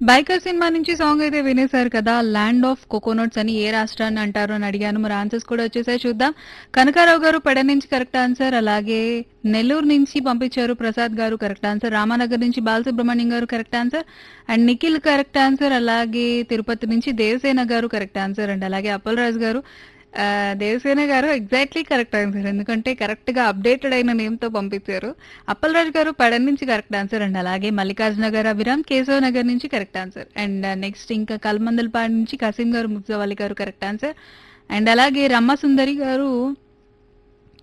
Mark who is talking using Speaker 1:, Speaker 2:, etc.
Speaker 1: biker cinema నుంచి song అయితే వినేశారు కదా ల్యాండ్ ఆఫ్ కోకోనట్స్ అని ఏ రాష్ట్రాన్ని అంటారు అని అడిగాను మరి ఆన్సర్స్ కూడా వచ్చేసాయి చూద్దాం కనకారావు గారు పెడ నుంచి కరెక్ట్ ఆన్సర్ అలాగే నెల్లూరు నుంచి పంపించారు ప్రసాద్ గారు కరెక్ట్ ఆన్సర్ రామానగర్ నుంచి Balasubrahmanyam garu correct answer and Nikhil correct answer అలాగే తిరుపతి నుంచి దేవసేన గారు కరెక్ట్ ఆన్సర్ అండ్ అలాగే అప్పలరాజు గారు ఆ, Devasena garu exactly correct answer ఎందుకంటే కరెక్ట్ గా అప్డేటెడ్ అయిన నేమ్ తో పంపించారు అప్పలరాజు గారు పడన్ నుంచి కరెక్ట్ ఆన్సర్ అండ్ అలాగే మల్లికార్జున గారు అభిరామ్ కేశవ్ నగర్ నుంచి కరెక్ట్ ఆన్సర్ అండ్ నెక్స్ట్ ఇంకా కల్మందల్పాడు నుంచి కసీం గారు ముగ్జవాలి గారు కరెక్ట్ ఆన్సర్ అండ్ అలాగే రమ్మ సుందరి గారు